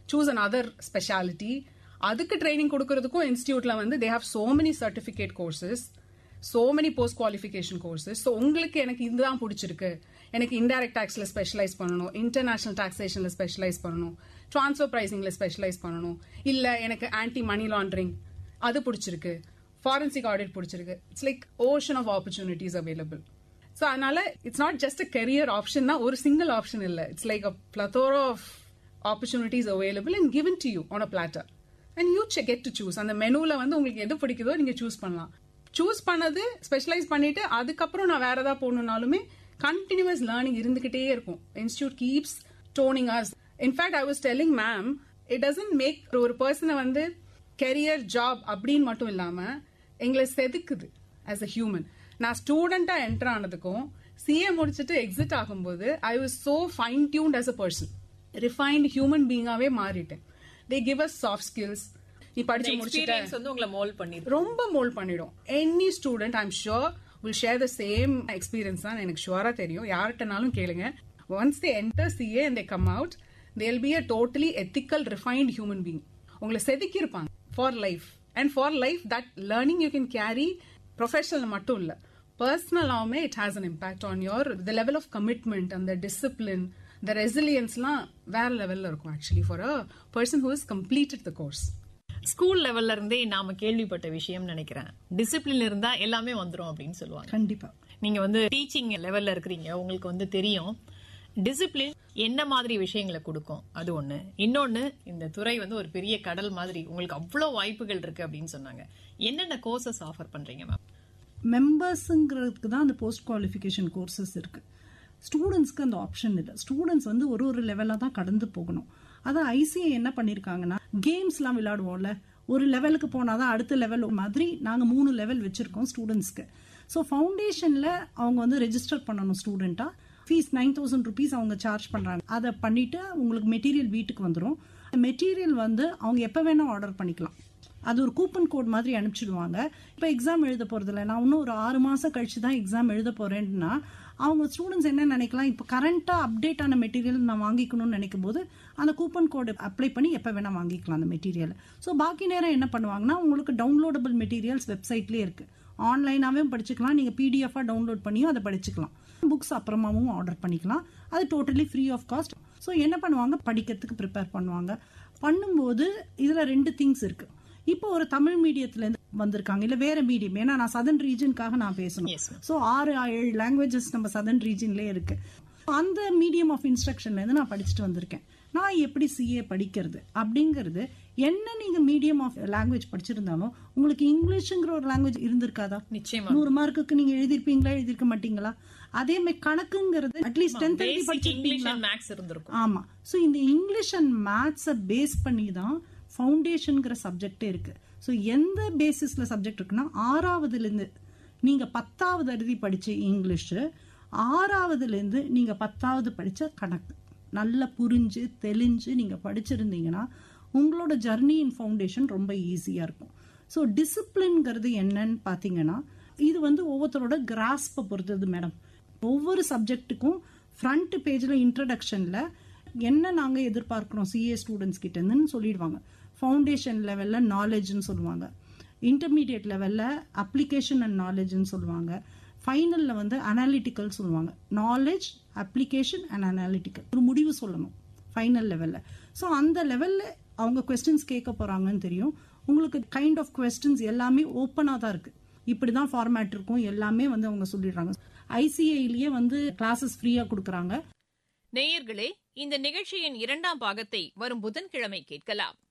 Choose an other speciality அதுக்கு training கொடுக்கறதுக்கும் இன்ஸ்டியூட்ல வந்து they have so many certificate courses so many post qualification courses so உங்களுக்கு எனக்கு இதுதான் பிடிச்சிருக்கு எனக்கு இன்டைரக்ட் டாக்ஸ்ல ஸ்பெஷலைஸ் பண்ணணும் இன்டர்நேஷனல் டாக்ஸேஷன்ல ஸ்பெஷலைஸ் பண்ணணும் ட்ரான்ஸ்ஃபர் பிரைசிங்ல ஸ்பெஷலைஸ் பண்ணணும் இல்ல எனக்கு ஆன்டி மணி லாண்டரிங் அது பிடிச்சிருக்கு ஃபாரன்சிக் ஆடிட் பிடிச்சிருக்கு it's like ocean of opportunities available so அதனால it's not just a career option தான் ஒரு சிங்கிள் ஆப்ஷன் இல்ல it's like a plethora of opportunities available and given to you on a platter and you get to choose அந்த மெனுல வந்து உங்களுக்கு எது பிடிக்குதோ நீங்க சூஸ் பண்ணலாம் சூஸ் பண்ணது ஸ்பெஷலைஸ் பண்ணிட்டு அதுக்கப்புறம் நான் வேற ஏதாவது போகணும்னாலுமே கண்டினியூஸ் லேர்னிங் இருந்துகிட்டே இருக்கும் institute keeps toning us in fact I was telling ma'am it doesn't make ஒரு பர்சனை வந்து கெரியர் ஜாப் அப்படின்னு மட்டும் இல்லாம எங்களை செதுக்குது ஆஸ் அ ஹியூமன் நான் ஸ்டூடெண்டா என்டர் ஆனதுக்கும் சிஏ முடிச்சுட்டு எக்ஸிட் ஆகும்போது I was so fine tuned as a person refined human பீயிங்காவே மாறிட்டேன் they give us soft skills நீ படிச்சு முடிச்சுட்ட எக்ஸ்பீரியன்ஸ் வந்து உங்களை மோல் பண்ணிருக்கு ரொம்ப மோல் பண்ணிடும் any student I'm sure will share the same experience தான் எனக்கு ஷுவரா தெரியும் யார்கிட்டனாலும் கேளுங்க once they enter CA and they come out they'll be a totally ethical refined human being உங்களை செதுக்கி இருப்பாங்க for life and for life that learning you can carry professional மட்டும் இல்ல பர்சனலாவுமே it has an impact on your the level of commitment அந்த discipline the ரெசிலியன்ஸ்லாம் வேற லெவல்ல இருக்கும் actually for a person who is completed the course school லெவல்ல இருந்தே நாம கேள்விப்பட்ட விஷயம் நினைக்கிறேன் டிசிப்ளின் இருந்தா எல்லாமே வந்துரும் அப்படின்னு சொல்லுவாங்க கண்டிப்பா நீங்க வந்து டீச்சிங் லெவல்ல இருக்கிறீங்க உங்களுக்கு வந்து தெரியும் டிசிப்ளின் என்ன மாதிரி விஷயங்களை கொடுக்கும் அது ஒண்ணு இன்னொன்னு இந்த துறை வந்து ஒரு பெரிய கடல் மாதிரி உங்களுக்கு அவ்வளவு வாய்ப்புகள் இருக்கு அப்படின்னு சொன்னாங்க என்னென்ன கோர்சஸ் ஆஃபர் பண்றீங்க மேம் மெம்பர்ஸுங்கிறதுக்கு தான் அந்த போஸ்ட் குவாலிஃபிகேஷன் கோர்சஸ் இருக்கு ஸ்டூடெண்ட்ஸ்க்கு அந்த ஆப்ஷன் இல்லை ஸ்டூடெண்ட்ஸ் வந்து ஒரு ஒரு லெவலாக தான் கடந்து போகணும் அதான் ஐசிஐ என்ன பண்ணிருக்காங்கன்னா கேம்ஸ்லாம் விளையாடுவோம்ல ஒரு லெவலுக்கு போனாதான் அடுத்த லெவல் மாதிரி நாங்கள் மூணு லெவல் வச்சிருக்கோம் ஸ்டூடெண்ட்ஸ்க்கு ஸோ ஃபவுண்டேஷனில் அவங்க வந்து ரெஜிஸ்டர் பண்ணணும் ஸ்டூடெண்ட்டாக ஃபீஸ் நைன் தௌசண்ட் ருபீஸ் அவங்க சார்ஜ் பண்ணுறாங்க அதை பண்ணிட்டு உங்களுக்கு மெட்டீரியல் வீட்டுக்கு வந்துடும் மெட்டீரியல் வந்து அவங்க எப்போ வேணால் ஆர்டர் பண்ணிக்கலாம் அது ஒரு கூப்பன் கோட் மாதிரி அனுப்பிச்சிடுவாங்க இப்போ எக்ஸாம் எழுத போறதில்ல நான் இன்னும் ஒரு ஆறு மாசம் கழிச்சு தான் எக்ஸாம் எழுத போறேன்னா அவங்க ஸ்டூடெண்ட்ஸ் என்ன நினைக்கலாம் இப்போ கரண்டா அப்டேட் ஆன மெட்டீரியல் நான் வாங்கிக்கணும்னு நினைக்கும் போது அந்த கூப்பன் கோடு அப்ளை பண்ணி எப்போ வேணா வாங்கிக்கலாம் அந்த மெட்டீரியல் ஸோ பாக்கி நேரம் என்ன பண்ணுவாங்கன்னா உங்களுக்கு டவுன்லோடபிள் மெட்டீரியல்ஸ் வெப்சைட்லேயே இருக்கு ஆன்லைனாவே படிச்சுக்கலாம் நீங்க பிடிஎஃபா டவுன்லோட் பண்ணியும் அதை படிச்சுக்கலாம் புக்ஸ் அப்புறமாவும் ஆர்டர் பண்ணிக்கலாம் அது totally free of cost so என்ன பண்ணுவாங்க படிக்கிறதுக்கு ப்ரிப்பேர் பண்ணுவாங்க பண்ணும்போது இதுல ரெண்டு திங்ஸ் இருக்கு இப்போ ஒரு தமிழ் மீடியத்துல இருந்து வந்திருக்காங்க இல்ல வேற மீடியம் ஏன்னா நான் சதன் ரீஜனுக்காக நான் பேசணும் Yes, ma'am. ஸோ ஆறு ஏழு லாங்குவேஜஸ் நம்ம சதன் ரீஜன்லயே இருக்கு அந்த மீடியம் ஆஃப் இன்ஸ்ட்ரக்ஷன்ல இருந்து நான் படிச்சுட்டு வந்திருக்கேன் நான் எப்படி சிஏ படிக்கிறது அப்படிங்கிறது என்ன நீங்க மீடியம் ஆஃப் லாங்குவேஜ் படிச்சிருந்தாலும் உங்களுக்கு இங்கிலீஷ்ங்கிற ஒரு லாங்குவேஜ் இருந்திருக்காதா நிச்சயமா நூறு மார்க்குக்கு நீங்க எழுதிருப்பீங்களா எழுதிருக்க மாட்டீங்களா அதே மாதிரி கணக்குங்கிறது அட்லீஸ்ட் டென்த் எழுதி பேசிக் இங்கிலீஷ் படிச்சிருப்பீங்களா அண்ட் மேக்ஸ் இருந்திருக்கும் ஆமா சோ இந்த இங்கிலீஷ் அண்ட் மேத்ஸ பேஸ் பண்ணி தான் ஃபவுண்டேஷன்ங்கிற சப்ஜெக்டே இருக்கு சோ எந்த பேசிஸ்ல சப்ஜெக்ட் இருக்குன்னா ஆறாவதுல இருந்து நீங்க பத்தாவது எழுதி படிச்ச இங்கிலீஷ் ஆறாவதுல இருந்து நீங்க பத்தாவது படிச்ச கணக்கு நல்லா புரிஞ்சு தெளிஞ்சு நீங்க படிச்சிருந்தீங்கன்னா உங்களோட ஜர்னி இன் ஃபவுண்டேஷன் ரொம்ப ஈஸியா இருக்கும் ஸோ டிசிப்ளின்ங்கிறது என்னன்னு பாத்தீங்கன்னா இது வந்து ஒவ்வொருத்தரோட கிராஸ்பை பொறுத்தது மேடம் ஒவ்வொரு சப்ஜெக்ட்டுக்கும் ஃப்ரண்ட் பேஜில் இன்ட்ரடக்ஷனில் என்ன நாங்கள் எதிர்பார்க்கிறோம் சிஏ ஸ்டூடெண்ட்ஸ் கிட்ட இருந்துன்னு சொல்லிடுவாங்க ஃபவுண்டேஷன் லெவலில் நாலேஜ்னு சொல்லுவாங்க இன்டர்மீடியட் லெவலில் அப்ளிகேஷன் அண்ட் நாலேஜ்னு சொல்லுவாங்க ஃபைனலில் வந்து அனாலிட்டிக்கல் சொல்லுவாங்க நாலேஜ் அப்ளிகேஷன் அண்ட் அனாலிட்டிக்கல் ஒரு முடிவு சொல்லணும் ஃபைனல் லெவலில் ஸோ அந்த லெவலில் அவங்க கொஸ்டின்ஸ் கேட்க போகிறாங்கன்னு தெரியும் உங்களுக்கு கைண்ட் ஆஃப் கொஸ்டின்ஸ் எல்லாமே ஓப்பனாக தான் இருக்கு இப்படி தான் ஃபார்மேட் இருக்கும் எல்லாமே வந்து அவங்க சொல்லிடுறாங்க ஐசிஐலயே வந்து கிளாஸஸ் ஃப்ரீயாக கொடுக்குறாங்க நேயர்களே இந்த நிகழ்ச்சியின் இரண்டாம் பாகத்தை வரும் புதன்கிழமை கேட்கலாம்